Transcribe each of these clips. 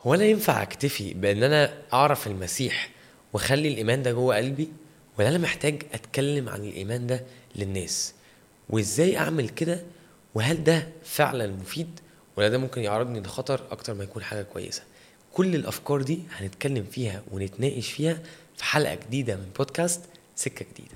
هو انا ينفع اكتفي بان انا اعرف المسيح واخلي الايمان ده جوه قلبي ولا انا محتاج اتكلم عن الايمان ده للناس وازاي اعمل كده وهل ده فعلا مفيد ولا ده ممكن يعرضني لخطر اكتر ما يكون حاجه كويسه كل الافكار دي هنتكلم فيها ونتناقش فيها في حلقه جديده من بودكاست سكه جديده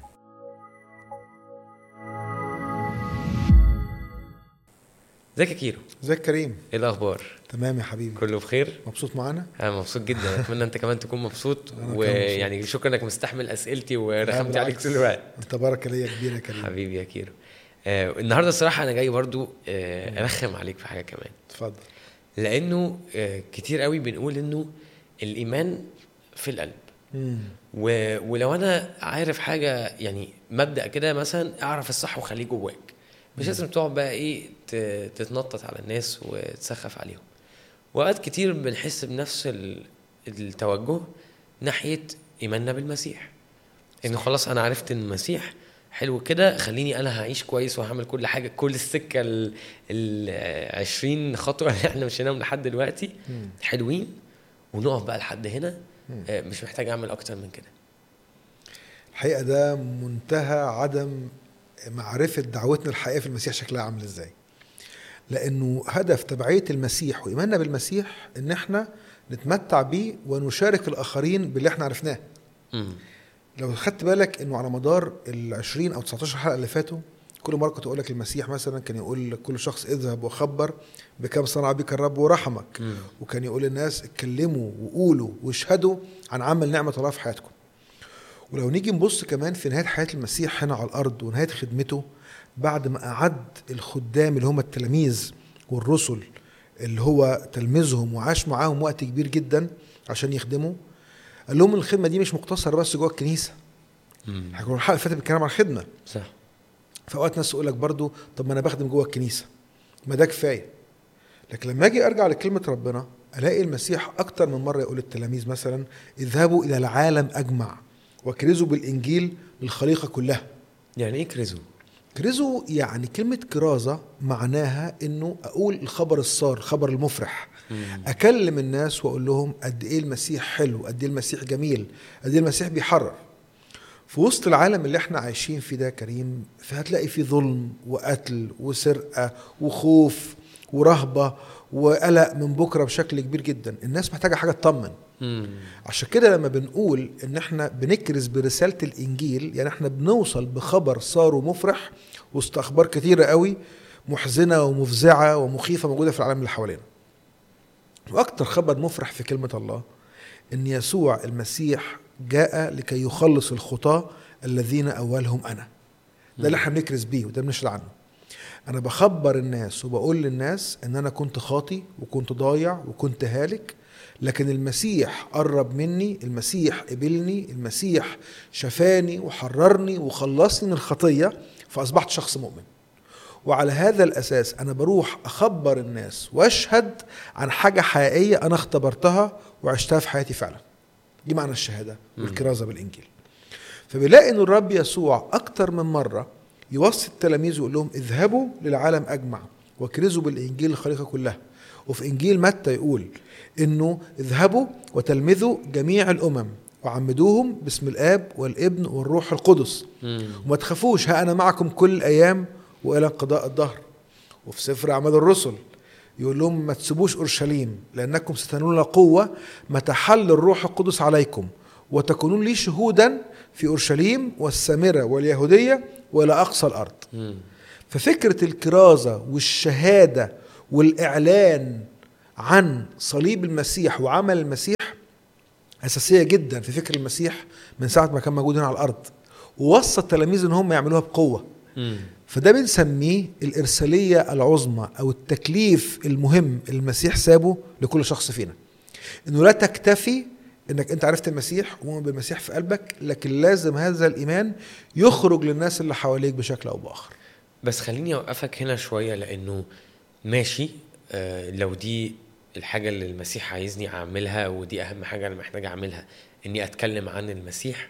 ازيك يا كيرو ازيك كريم ايه الاخبار تمام يا حبيبي كله بخير مبسوط معانا انا مبسوط جدا اتمنى انت كمان تكون مبسوط أنا كمان ويعني شكرا انك مستحمل اسئلتي لا، ورخمت عليك بالعكس. طول الوقت انت بركه ليا كبيره يا كريم حبيبي يا كيرو آه النهارده الصراحه انا جاي برضو آه ارخم عليك في حاجه كمان اتفضل لانه آه كتير قوي بنقول انه الايمان في القلب مم. و... ولو انا عارف حاجه يعني مبدا كده مثلا اعرف الصح وخليه جواك مش لازم تقعد بقى ايه ت... تتنطط على الناس وتسخف عليهم واوقات كتير بنحس بنفس ال... التوجه ناحيه ايماننا بالمسيح انه خلاص انا عرفت ان المسيح حلو كده خليني انا هعيش كويس وهعمل كل حاجه كل السكه ال ال 20 خطوه اللي احنا مشيناهم لحد دلوقتي مم. حلوين ونقف بقى لحد هنا مم. آه، مش محتاج اعمل اكتر من كده الحقيقه ده منتهى عدم معرفه دعوتنا الحقيقيه في المسيح شكلها عامل ازاي لانه هدف تبعيه المسيح وايماننا بالمسيح ان احنا نتمتع بيه ونشارك الاخرين باللي احنا عرفناه مم. لو خدت بالك انه على مدار ال 20 او 19 حلقه اللي فاتوا كل مره كنت اقول لك المسيح مثلا كان يقول لكل شخص اذهب وخبر بكم صنع بك الرب ورحمك مم. وكان يقول للناس اتكلموا وقولوا واشهدوا عن عمل نعمه الله في حياتكم ولو نيجي نبص كمان في نهايه حياه المسيح هنا على الارض ونهايه خدمته بعد ما اعد الخدام اللي هم التلاميذ والرسل اللي هو تلميذهم وعاش معاهم وقت كبير جدا عشان يخدموا قال لهم الخدمه دي مش مقتصره بس جوه الكنيسه مم. احنا كنا الحلقه اللي فاتت بنتكلم عن الخدمه صح فاوقات ناس تقول لك برضو طب ما انا بخدم جوه الكنيسه ما ده كفايه لكن لما اجي ارجع لكلمه ربنا الاقي المسيح اكتر من مره يقول للتلاميذ مثلا اذهبوا الى العالم اجمع وكرزوا بالانجيل للخليقه كلها يعني ايه كريزو كرزوا يعني كلمه كرازه معناها انه اقول الخبر السار الخبر المفرح اكلم الناس واقول لهم قد ايه المسيح حلو قد ايه المسيح جميل قد ايه المسيح بيحرر في وسط العالم اللي احنا عايشين فيه ده يا كريم فهتلاقي فيه ظلم وقتل وسرقه وخوف ورهبه وقلق من بكره بشكل كبير جدا الناس محتاجه حاجه تطمن مم. عشان كده لما بنقول ان احنا بنكرز برساله الانجيل يعني احنا بنوصل بخبر صار ومفرح وسط اخبار كتيره قوي محزنه ومفزعه ومخيفه موجوده في العالم اللي حوالينا واكتر خبر مفرح في كلمه الله ان يسوع المسيح جاء لكي يخلص الخطاه الذين اولهم انا ده اللي احنا بنكرز بيه وده بنشهد عنه انا بخبر الناس وبقول للناس ان انا كنت خاطي وكنت ضايع وكنت هالك لكن المسيح قرب مني المسيح قبلني المسيح شفاني وحررني وخلصني من الخطيه فاصبحت شخص مؤمن وعلى هذا الاساس انا بروح اخبر الناس واشهد عن حاجه حقيقيه انا اختبرتها وعشتها في حياتي فعلا دي معنى الشهاده والكرازه بالانجيل فبنلاقي ان الرب يسوع اكتر من مره يوصي التلاميذ ويقول لهم اذهبوا للعالم اجمع وكرزوا بالانجيل الخليقه كلها وفي انجيل متى يقول انه اذهبوا وتلمذوا جميع الامم وعمدوهم باسم الاب والابن والروح القدس مم. وما تخافوش ها انا معكم كل الايام والى انقضاء الدهر وفي سفر اعمال الرسل يقول لهم ما تسيبوش اورشليم لانكم ستنالون قوه متى حل الروح القدس عليكم وتكونون لي شهودا في اورشليم والسامره واليهوديه والى اقصى الارض مم. ففكره الكرازه والشهاده والاعلان عن صليب المسيح وعمل المسيح اساسيه جدا في فكر المسيح من ساعه ما كان موجود هنا على الارض ووصى التلاميذ ان هم يعملوها بقوه مم. فده بنسميه الإرسالية العظمى أو التكليف المهم اللي المسيح سابه لكل شخص فينا إنه لا تكتفي إنك أنت عرفت المسيح ومؤمن بالمسيح في قلبك لكن لازم هذا الإيمان يخرج للناس اللي حواليك بشكل أو بآخر بس خليني اوقفك هنا شويه لانه ماشي آه لو دي الحاجه اللي المسيح عايزني اعملها ودي اهم حاجه انا محتاج اعملها اني اتكلم عن المسيح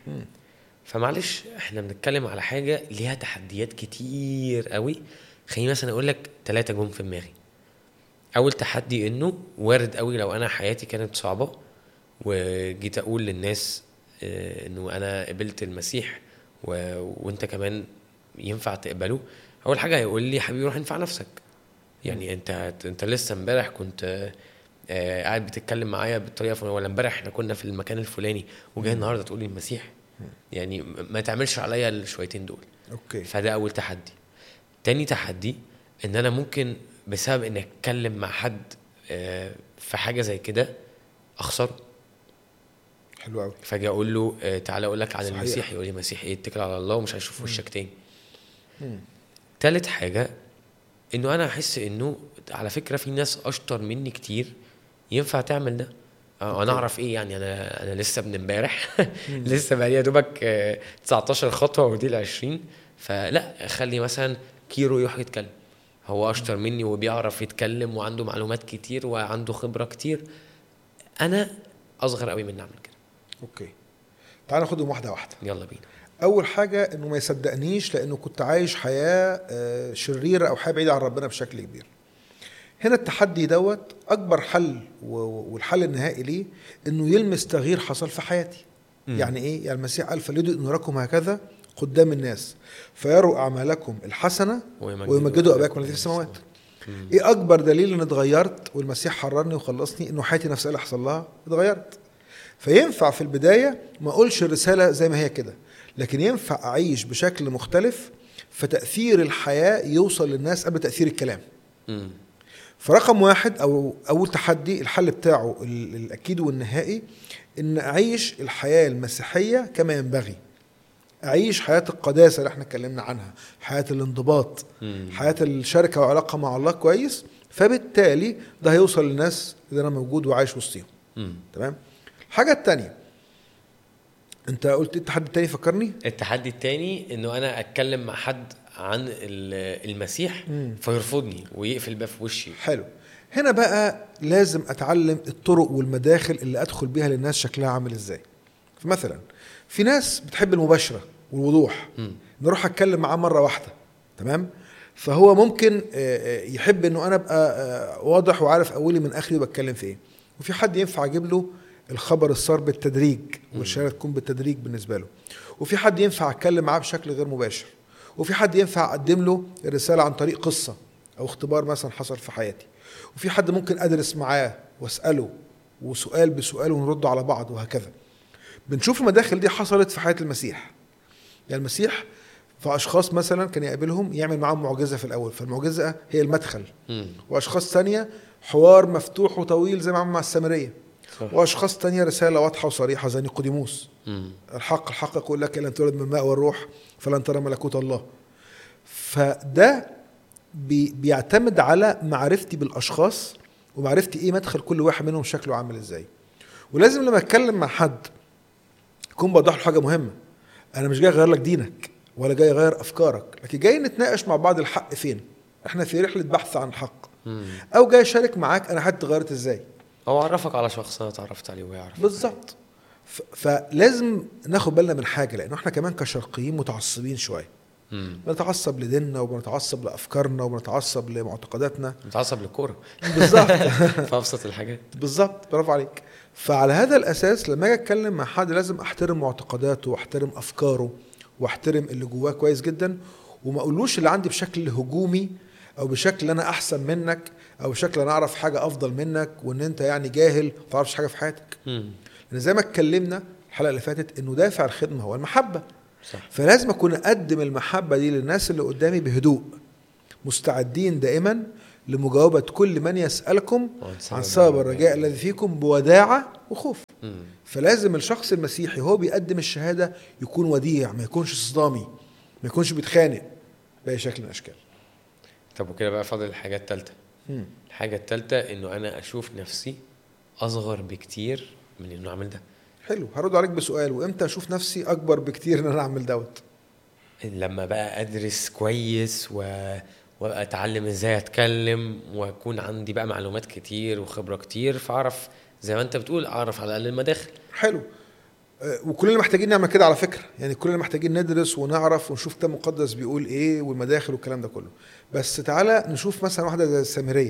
فمعلش احنا بنتكلم على حاجه ليها تحديات كتير قوي خليني مثلا اقول لك ثلاثه جم في دماغي اول تحدي انه وارد قوي لو انا حياتي كانت صعبه وجيت اقول للناس آه، انه انا قبلت المسيح و... وانت كمان ينفع تقبله اول حاجه هيقول لي حبيبي روح انفع نفسك يعني انت انت لسه امبارح كنت آه، قاعد بتتكلم معايا بالطريقه الفلانيه ولا امبارح احنا كنا في المكان الفلاني وجاي النهارده تقول لي المسيح يعني ما تعملش عليا الشويتين دول اوكي فده اول تحدي تاني تحدي ان انا ممكن بسبب اني اتكلم مع حد آه، في حاجه زي كده اخسره حلو قوي فاجي اقول له آه، تعالى اقول لك عن صحيح. المسيح يقول لي مسيح ايه اتكل على الله ومش هشوف وشك تاني تالت حاجه انه انا احس انه على فكره في ناس اشطر مني كتير ينفع تعمل ده اه انا اعرف ايه يعني انا انا لسه من امبارح لسه بقى يا دوبك آه، 19 خطوه ودي ال 20 فلا خلي مثلا كيرو يروح يتكلم هو اشطر مني وبيعرف يتكلم وعنده معلومات كتير وعنده خبره كتير انا اصغر قوي من اعمل كده اوكي تعال ناخدهم واحده واحده يلا بينا اول حاجه انه ما يصدقنيش لانه كنت عايش حياه آه، شريره او حياه بعيده عن ربنا بشكل كبير هنا التحدي دوت اكبر حل و- و- والحل النهائي ليه انه يلمس تغيير حصل في حياتي مم. يعني ايه يعني المسيح قال فليدوا نوركم هكذا قدام الناس فيروا اعمالكم الحسنه ويمجدوا اباكم الذي في السماوات مم. ايه اكبر دليل ان اتغيرت والمسيح حررني وخلصني انه حياتي نفسها اللي حصل لها اتغيرت فينفع في البدايه ما اقولش الرساله زي ما هي كده لكن ينفع اعيش بشكل مختلف فتاثير الحياه يوصل للناس قبل تاثير الكلام مم. فرقم واحد او اول تحدي الحل بتاعه ال- الاكيد والنهائي ان اعيش الحياه المسيحيه كما ينبغي اعيش حياه القداسه اللي احنا اتكلمنا عنها حياه الانضباط مم. حياه الشركه والعلاقه مع الله كويس فبالتالي ده هيوصل للناس اللي انا موجود وعايش وسطيهم مم. تمام الحاجه الثانيه انت قلت إيه التحدي الثاني فكرني التحدي التاني انه انا اتكلم مع حد عن ال- المسيح مم. فيرفضني ويقفل باب في وشي حلو هنا بقى لازم اتعلم الطرق والمداخل اللي ادخل بيها للناس شكلها عامل ازاي فمثلا في ناس بتحب المباشره والوضوح مم. نروح اتكلم معاه مره واحده تمام فهو ممكن آه، آه، يحب انه انا ابقى آه، واضح وعارف اولي من اخري وبتكلم في ايه وفي حد ينفع اجيب له الخبر الصار بالتدريج والشهاده تكون بالتدريج بالنسبه له وفي حد ينفع اتكلم معاه بشكل غير مباشر وفي حد ينفع اقدم له الرساله عن طريق قصه او اختبار مثلا حصل في حياتي وفي حد ممكن ادرس معاه واساله وسؤال بسؤال ونرد على بعض وهكذا بنشوف المداخل دي حصلت في حياه المسيح يعني المسيح فاشخاص مثلا كان يقابلهم يعمل معاهم معجزه في الاول فالمعجزه هي المدخل مم. واشخاص ثانيه حوار مفتوح وطويل زي ما عمل مع السامريه صح. واشخاص ثانيه رساله واضحه وصريحه زي نيقوديموس مم. الحق الحق اقول لك لن تولد من الماء والروح فلن ترى ملكوت الله فده بي بيعتمد على معرفتي بالاشخاص ومعرفتي ايه مدخل كل واحد منهم شكله عامل ازاي ولازم لما اتكلم مع حد يكون بوضح له حاجه مهمه انا مش جاي اغير لك دينك ولا جاي اغير افكارك لكن جاي نتناقش مع بعض الحق فين احنا في رحله بحث عن الحق مم. او جاي اشارك معاك انا حياتي اتغيرت ازاي او اعرفك على شخص انا اتعرفت عليه ويعرف بالظبط ف- فلازم ناخد بالنا من حاجه لانه احنا كمان كشرقيين متعصبين شويه مم. بنتعصب لديننا وبنتعصب لافكارنا وبنتعصب لمعتقداتنا متعصب للكوره بالظبط في ابسط الحاجات بالظبط برافو عليك فعلى هذا الاساس لما اجي اتكلم مع حد لازم احترم معتقداته واحترم افكاره واحترم اللي جواه كويس جدا وما اقولوش اللي عندي بشكل هجومي او بشكل انا احسن منك او بشكل انا اعرف حاجه افضل منك وان انت يعني جاهل ما تعرفش حاجه في حياتك مم. لان زي ما اتكلمنا الحلقه اللي فاتت انه دافع الخدمه هو المحبه صح فلازم اكون اقدم المحبه دي للناس اللي قدامي بهدوء مستعدين دائما لمجاوبه كل من يسالكم عن سبب الرجاء الذي فيكم بوداعه وخوف مم. فلازم الشخص المسيحي هو بيقدم الشهاده يكون وديع ما يكونش صدامي ما يكونش بيتخانق باي شكل من الاشكال طب وكده بقى فاضل الحاجه الثالثه الحاجه الثالثه انه انا اشوف نفسي اصغر بكتير من انه اعمل ده حلو هرد عليك بسؤال وامتى اشوف نفسي اكبر بكتير ان انا اعمل دوت لما بقى ادرس كويس و... واتعلم ازاي اتكلم واكون عندي بقى معلومات كتير وخبره كتير فاعرف زي ما انت بتقول اعرف على الاقل المداخل حلو آه، وكلنا محتاجين نعمل كده على فكره يعني كلنا محتاجين ندرس ونعرف ونشوف كتاب مقدس بيقول ايه والمداخل والكلام ده كله بس تعالى نشوف مثلا واحده زي السامريه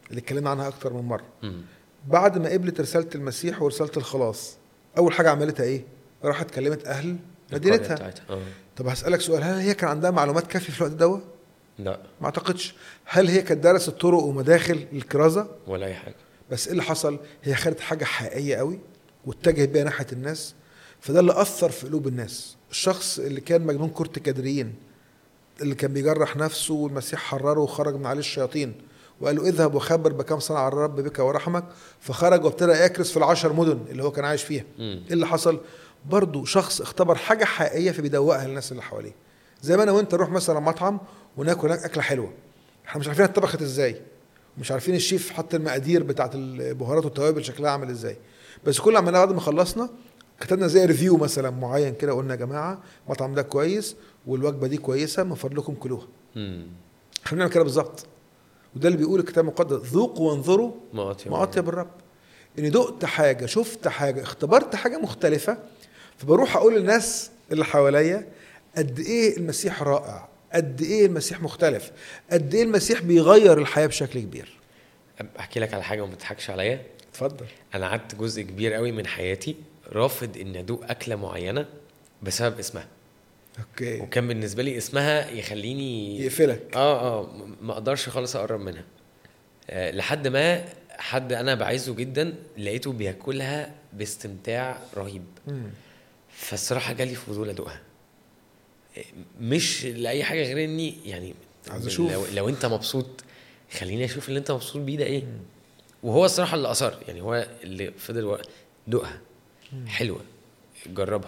اللي اتكلمنا عنها اكتر من مره مم. بعد ما قبلت رساله المسيح ورساله الخلاص اول حاجه عملتها ايه راحت كلمت اهل القرية مدينتها بتاعتها. اه طب هسالك سؤال هل هي كان عندها معلومات كافيه في الوقت دوت لا ما اعتقدش هل هي كانت دارست طرق ومداخل الكرازه ولا اي حاجه بس ايه اللي حصل هي خدت حاجه حقيقيه قوي واتجهت بيها ناحيه الناس فده اللي اثر في قلوب الناس الشخص اللي كان مجنون كرة كادريين اللي كان بيجرح نفسه والمسيح حرره وخرج من عليه الشياطين وقال له اذهب وخبر بكم صنع الرب بك ورحمك فخرج وابتدى يكرس في العشر مدن اللي هو كان عايش فيها مم. ايه اللي حصل برضه شخص اختبر حاجه حقيقيه فبيدوقها للناس اللي حواليه زي ما انا وانت نروح مثلا مطعم وناكل هناك اكله حلوه احنا مش عارفين اتطبخت ازاي مش عارفين الشيف حط المقادير بتاعت البهارات والتوابل شكلها عامل ازاي بس كل عملنا بعد ما خلصنا كتبنا زي ريفيو مثلا معين كده قلنا يا جماعه المطعم ده كويس والوجبه دي كويسه من فضلكم كلوها مم. احنا بنعمل كده بالظبط وده اللي بيقول الكتاب المقدس ذوقوا وانظروا ما أطيب ما اطيب الرب اني دقت حاجه شفت حاجه اختبرت حاجه مختلفه فبروح اقول للناس اللي حواليا قد ايه المسيح رائع قد ايه المسيح مختلف قد ايه المسيح بيغير الحياه بشكل كبير احكي لك على حاجه وما تضحكش عليا اتفضل انا قعدت جزء كبير قوي من حياتي رافض ان ادوق اكله معينه بسبب اسمها اوكي وكان بالنسبه لي اسمها يخليني يقفلك اه اه م- ما اقدرش خالص اقرب منها آه لحد ما حد انا بعزه جدا لقيته بياكلها باستمتاع رهيب مم. فالصراحه جالي فضول ادوقها آه، مش لاي حاجه غير اني يعني عايز أشوف. لو, لو انت مبسوط خليني اشوف اللي انت مبسوط بيه ده ايه وهو الصراحه اللي اصر يعني هو اللي فضل ورا- دوقها حلوه جربها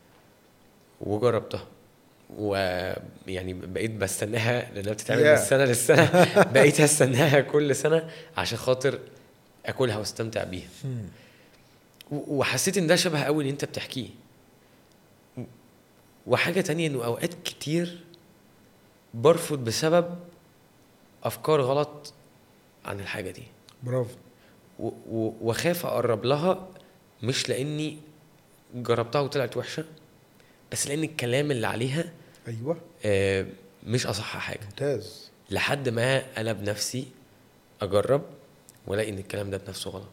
وجربتها ويعني بقيت بستناها لانها بتتعمل Yeah. من السنه للسنه بقيت استناها كل سنه عشان خاطر اكلها واستمتع بيها مم. و- وحسيت ان ده شبه قوي اللي انت بتحكيه و- وحاجه تانية انه اوقات كتير برفض بسبب افكار غلط عن الحاجه دي برافو و- و- واخاف اقرب لها مش لاني جربتها وطلعت وحشه بس لان الكلام اللي عليها ايوه آه، مش اصح حاجه ممتاز لحد ما انا بنفسي اجرب والاقي ان الكلام ده بنفسه غلط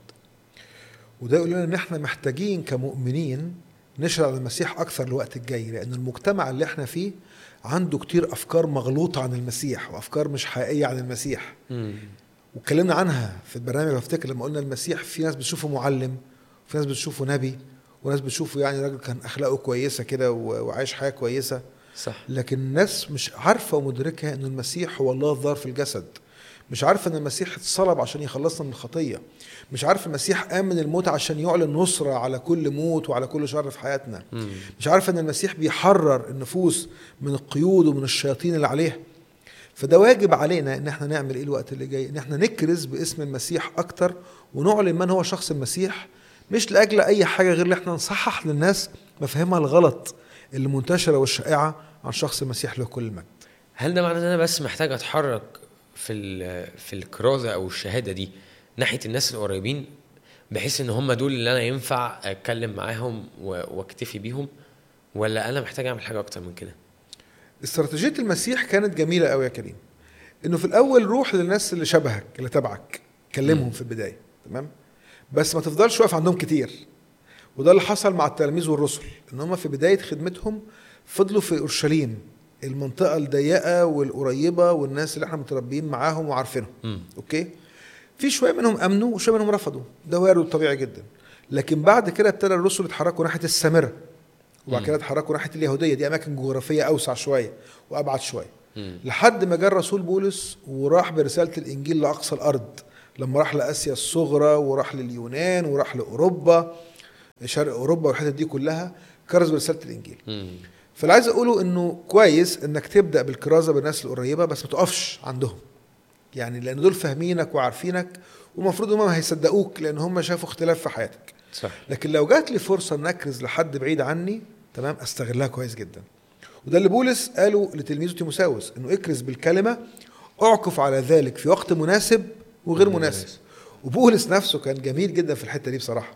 وده يقول لنا ان احنا محتاجين كمؤمنين نشرع المسيح اكثر الوقت الجاي لان المجتمع اللي احنا فيه عنده كتير افكار مغلوطه عن المسيح وافكار مش حقيقيه عن المسيح واتكلمنا عنها في البرنامج بفتكر لما قلنا المسيح في ناس بتشوفه معلم وفي ناس بتشوفه نبي وناس بتشوفه يعني راجل كان اخلاقه كويسه كده و- وعايش حياه كويسه صح لكن الناس مش عارفه ومدركه ان المسيح هو الله الظاهر في الجسد مش عارفه ان المسيح اتصلب عشان يخلصنا من الخطيه مش عارف المسيح قام من الموت عشان يعلن نصره على كل موت وعلى كل شر في حياتنا مم. مش عارفه ان المسيح بيحرر النفوس من القيود ومن الشياطين اللي عليها فده واجب علينا ان احنا نعمل ايه الوقت اللي جاي ان احنا نكرز باسم المسيح اكتر ونعلن من هو شخص المسيح مش لاجل اي حاجه غير ان احنا نصحح للناس مفاهيمها الغلط اللي منتشره والشائعه عن شخص المسيح له كل المجد هل ده معناه ان انا بس محتاج اتحرك في ال- في الكرازه او الشهاده دي ناحيه الناس القريبين بحيث ان هم دول اللي انا ينفع اتكلم معاهم و- واكتفي بيهم ولا انا محتاج اعمل حاجه اكتر من كده استراتيجيه المسيح كانت جميله قوي يا كريم انه في الاول روح للناس اللي شبهك اللي تبعك كلمهم في البدايه تمام بس ما تفضلش واقف عندهم كتير وده اللي حصل مع التلاميذ والرسل ان هم في بدايه خدمتهم فضلوا في اورشليم المنطقه الضيقه والقريبه والناس اللي احنا متربيين معاهم وعارفينهم مم. اوكي في شويه منهم امنوا وشويه منهم رفضوا ده وارد طبيعي جدا لكن بعد كده ابتدى الرسل يتحركوا ناحيه السامره وبعد مم. كده اتحركوا ناحيه اليهوديه دي اماكن جغرافيه اوسع شويه وابعد شويه مم. لحد ما جه الرسول بولس وراح برساله الانجيل لاقصى الارض لما راح لاسيا الصغرى وراح لليونان وراح لاوروبا شرق اوروبا والحتت دي كلها كرز برساله الانجيل مم. فاللي عايز اقوله انه كويس انك تبدا بالكرازه بالناس القريبه بس ما تقفش عندهم يعني لان دول فاهمينك وعارفينك والمفروض هم هيصدقوك لان هم شافوا اختلاف في حياتك صح لكن لو جات لي فرصه ان اكرز لحد بعيد عني تمام استغلها كويس جدا وده اللي بولس قاله لتلميذه تيموساوس انه اكرز بالكلمه اعكف على ذلك في وقت مناسب وغير غير مناسب مناسب. وبولس نفسه كان جميل جدا في الحته دي بصراحه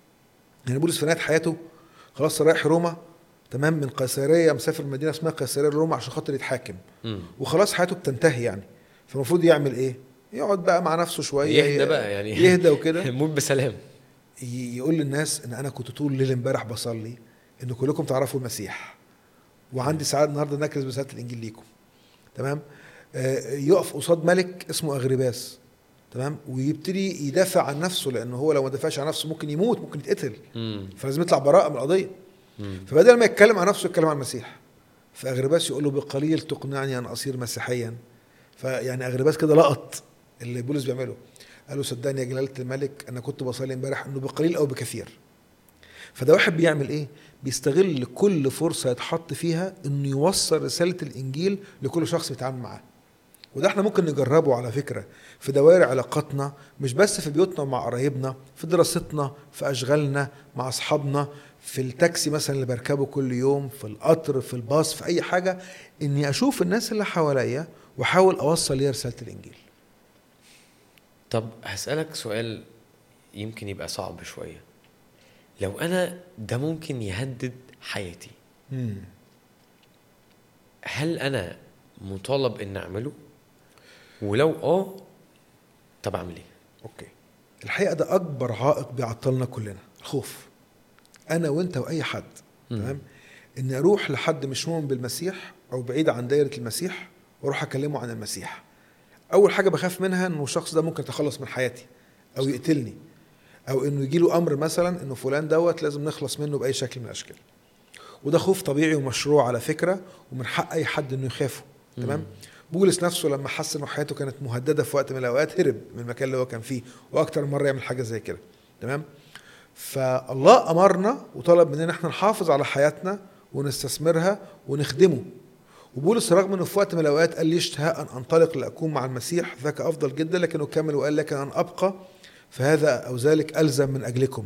يعني بولس في نهايه حياته خلاص رايح روما تمام من قيصريه مسافر مدينه اسمها قيصريه لروما عشان خاطر يتحاكم مم. وخلاص حياته بتنتهي يعني فالمفروض يعمل ايه يقعد بقى مع نفسه شويه يهدى بقى يعني يهدى وكده موت بسلام ي- يقول للناس ان انا كنت طول الليل امبارح بصلي ان كلكم تعرفوا المسيح وعندي ساعات النهارده نكرز برساله الانجيل ليكم تمام آه، يقف قصاد ملك اسمه اغرباس تمام ويبتدي يدافع عن نفسه لانه هو لو ما دافعش عن نفسه ممكن يموت ممكن يتقتل مم. فلازم يطلع براءه من القضيه مم. فبدل ما يتكلم عن نفسه يتكلم عن المسيح فاغرباس يقول له بقليل تقنعني ان اصير مسيحيا فيعني اغرباس كده لقط اللي بولس بيعمله قال له صدقني يا جلاله الملك انا كنت بصلي امبارح انه بقليل او بكثير فده واحد بيعمل ايه بيستغل كل فرصه يتحط فيها انه يوصل رساله الانجيل لكل شخص بيتعامل معاه وده احنا ممكن نجربه على فكره في دوائر علاقاتنا مش بس في بيوتنا ومع قرايبنا في دراستنا في اشغالنا مع اصحابنا في التاكسي مثلا اللي بركبه كل يوم في القطر في الباص في اي حاجه اني اشوف الناس اللي حواليا واحاول اوصل ليها رساله الانجيل طب هسألك سؤال يمكن يبقى صعب شوية لو أنا ده ممكن يهدد حياتي مم. هل أنا مطالب إن أعمله؟ ولو آه طب أعمل إيه؟ اوكي الحقيقه ده اكبر عائق بيعطلنا كلنا الخوف انا وانت واي حد مم. تمام ان اروح لحد مش مؤمن بالمسيح او بعيد عن دايره المسيح واروح اكلمه عن المسيح اول حاجه بخاف منها انه الشخص ده ممكن يتخلص من حياتي او يقتلني او انه يجي له امر مثلا انه فلان دوت لازم نخلص منه باي شكل من الاشكال وده خوف طبيعي ومشروع على فكره ومن حق اي حد انه يخافه تمام بولس نفسه لما حس انه حياته كانت مهدده في وقت من الاوقات هرب من المكان اللي هو كان فيه واكتر مره يعمل حاجه زي كده تمام فالله امرنا وطلب مننا احنا نحافظ على حياتنا ونستثمرها ونخدمه وبولس رغم انه في وقت من الاوقات قال لي اشتهاء ان انطلق لاكون مع المسيح ذاك افضل جدا لكنه كمل وقال لكن ان ابقى فهذا او ذلك الزم من اجلكم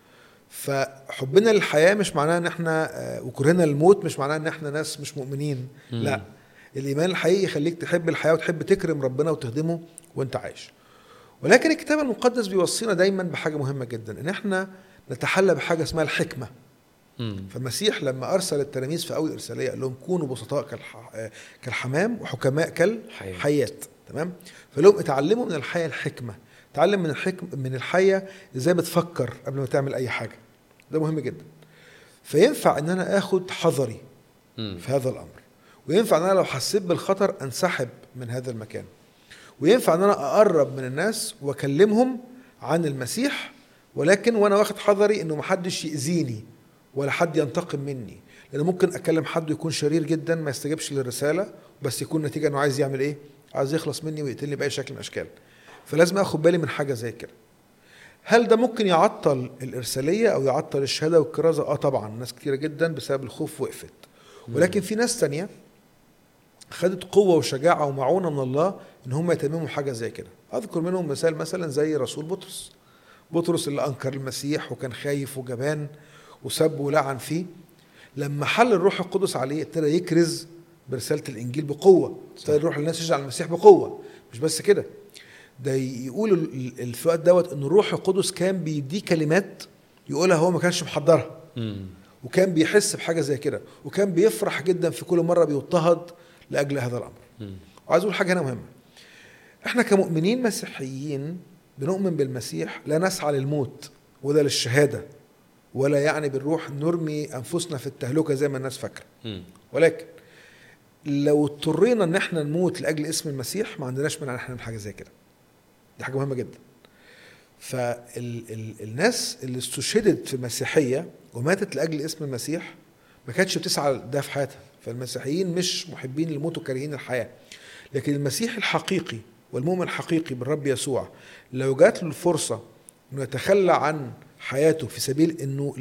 فحبنا للحياه مش معناه ان احنا آه، وكرهنا للموت مش معناه ان احنا ناس مش مؤمنين مم. لا الايمان الحقيقي يخليك تحب الحياه وتحب تكرم ربنا وتخدمه وانت عايش ولكن الكتاب المقدس بيوصينا دايما بحاجه مهمه جدا ان احنا نتحلى بحاجه اسمها الحكمه مم. فالمسيح لما ارسل التلاميذ في اول ارساليه قال لهم كونوا بسطاء كالح... آه، كالحمام وحكماء حياة. كالحيات تمام فقال لهم اتعلموا من الحياه الحكمه تعلم من الحكم من الحياه ازاي بتفكر قبل ما تعمل اي حاجه ده مهم جدا فينفع ان انا اخد حذري مم. في هذا الامر وينفع ان انا لو حسيت بالخطر انسحب من هذا المكان وينفع ان انا اقرب من الناس واكلمهم عن المسيح ولكن وانا واخد حذري انه محدش ياذيني ولا حد ينتقم مني لان ممكن اكلم حد يكون شرير جدا ما يستجبش للرساله بس يكون نتيجه انه عايز يعمل ايه عايز يخلص مني ويقتلني باي شكل من الاشكال فلازم اخد بالي من حاجه زي كده هل ده ممكن يعطل الارساليه او يعطل الشهاده والكرازه اه طبعا ناس كتيره جدا بسبب الخوف وقفت ولكن في ناس تانية خدت قوة وشجاعة ومعونة من الله إن هم يتمموا حاجة زي كده أذكر منهم مثال مثلا زي رسول بطرس بطرس اللي أنكر المسيح وكان خايف وجبان وسب ولعن فيه لما حل الروح القدس عليه ابتدى يكرز برسالة الإنجيل بقوة ابتدى يروح للناس يشجع المسيح بقوة مش بس كده ده يقول ال- ال- في الوقت دوت إن الروح القدس كان بيديه كلمات يقولها هو ما كانش محضرها مم. وكان بيحس بحاجه زي كده وكان بيفرح جدا في كل مره بيضطهد لاجل هذا الامر مم. وعايز اقول حاجه هنا مهمه احنا كمؤمنين مسيحيين بنؤمن بالمسيح لا نسعى للموت ولا للشهاده ولا يعني بنروح نرمي انفسنا في التهلكه زي ما الناس فاكره مم. ولكن لو اضطرينا ان احنا نموت لاجل اسم المسيح ما عندناش مانع ان احنا نعمل حاجه زي كده دي حاجه مهمه جدا فالناس اللي استشهدت في المسيحيه وماتت لاجل اسم المسيح ما كانتش بتسعى ده في حياتها فالمسيحيين مش محبين الموت وكارهين الحياه لكن المسيح الحقيقي والمؤمن الحقيقي بالرب يسوع لو جات له الفرصه انه يتخلى عن حياته في سبيل انه